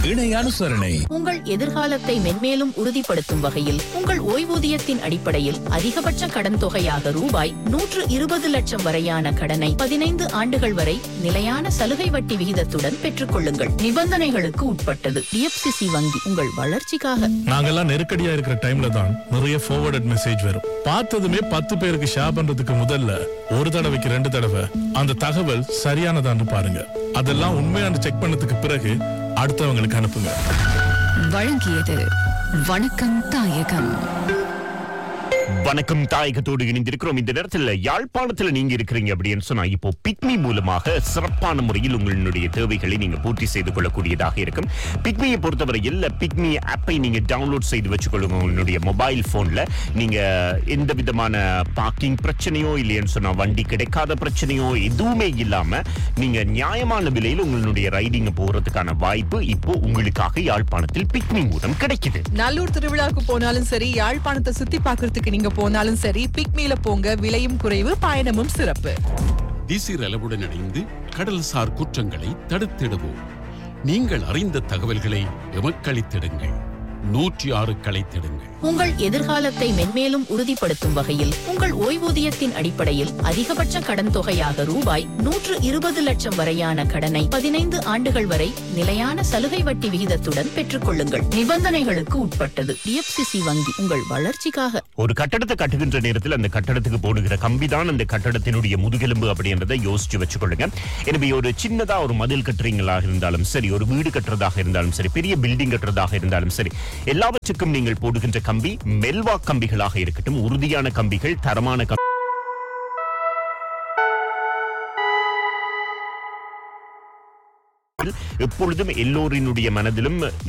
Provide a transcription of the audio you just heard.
இணை அனுசரணை உங்கள் எதிர்காலத்தை மென்மேலும் உறுதிப்படுத்தும் வகையில் உங்கள் ஓய்வூதியத்தின் அடிப்படையில் அதிகபட்ச கடன் தொகையாக ரூபாய் நூற்று இருபது லட்சம் வரையான கடனை பதினைந்து ஆண்டுகள் வரை நிலையான சலுகை வட்டி விகிதத்துடன் பெற்றுக் கொள்ளுங்கள் நிபந்தனைகளுக்கு உட்பட்டது டிஎஃப்சிசி வங்கி உங்கள் வளர்ச்சிக்காக நாங்கெல்லாம் நெருக்கடியா இருக்கிற டைம்ல தான் நிறைய forwarded மெசேஜ் வரும் பார்த்ததுமே பத்து பேருக்கு ஷேர் பண்றதுக்கு முதல்ல ஒரு தடவைக்கு ரெண்டு தடவை அந்த தகவல் சரியானதான்னு பாருங்க அதெல்லாம் உண்மையான செக் பண்ணதுக்கு பிறகு அடுத்தவங்களுக்கு அனுப்புங்க வழங்கியது வணக்கம் தாயகம் வணக்கம் தாயகத்தோடு இணைந்திருக்கிறோம் இந்த நேரத்தில் யாழ்ப்பாணத்துல நீங்க இருக்கிறீங்க அப்படின்னு சொன்னா இப்போ பிக்மி மூலமாக சிறப்பான முறையில் உங்களுடைய தேவைகளை நீங்க பூர்த்தி செய்து கொள்ளக்கூடியதாக இருக்கும் பிக்மியை பொறுத்தவரையில் பிக்மி ஆப்பை நீங்க டவுன்லோட் செய்து வச்சுக்கொள்ளுங்க உங்களுடைய மொபைல் போன்ல நீங்க எந்த விதமான பார்க்கிங் பிரச்சனையோ இல்லைன்னு சொன்னா வண்டி கிடைக்காத பிரச்சனையோ எதுவுமே இல்லாம நீங்க நியாயமான விலையில் உங்களுடைய ரைடிங் போறதுக்கான வாய்ப்பு இப்போ உங்களுக்காக யாழ்ப்பாணத்தில் பிக்மி மூலம் கிடைக்குது நல்லூர் திருவிழாவுக்கு போனாலும் சரி யாழ்ப்பாணத்தை சுத்தி பார்க்கிறதுக்கு நீங்க போனாலும் சரி பிக்மில போங்க விலையும் குறைவு பயணமும் சிறப்பு திசிர் அளவுடன் இணைந்து கடல்சார் குற்றங்களை தடுத்திடுவோம் நீங்கள் அறிந்த தகவல்களை எமக்களித்திடுங்கள் நூற்றி ஆறு களைத்திடுங்கள் உங்கள் எதிர்காலத்தை மென்மேலும் உறுதிப்படுத்தும் வகையில் உங்கள் ஓய்வூதியத்தின் அடிப்படையில் அதிகபட்ச கடன் தொகையாக ரூபாய் நூற்று இருபது லட்சம் வரையான கடனை பதினைந்து ஆண்டுகள் வரை நிலையான சலுகை வட்டி விகிதத்துடன் பெற்றுக் கொள்ளுங்கள் நிபந்தனைகளுக்கு உட்பட்டது டிஎஃப்சிசி வங்கி உங்கள் வளர்ச்சிக்காக ஒரு கட்டடத்தை கட்டுகின்ற நேரத்தில் அந்த கட்டடத்துக்கு போடுகிற கம்பி தான் அந்த கட்டடத்தினுடைய முதுகெலும்பு அப்படின்றத யோசிச்சு வச்சுக்கொள்ளுங்க எனவே ஒரு சின்னதா ஒரு மதில் கட்டுறீங்களாக இருந்தாலும் சரி ஒரு வீடு கட்டுறதாக இருந்தாலும் சரி பெரிய பில்டிங் கட்டுறதாக இருந்தாலும் சரி எல்லாவற்றுக்கும் நீங்கள் போடுகின்ற கம்பி மெல்வா கம்பிகளாக இருக்கட்டும் உறுதியான கம்பிகள் தரமான கம்பி எப்பொழுதும் எல்லோரினுடைய மனதிலும்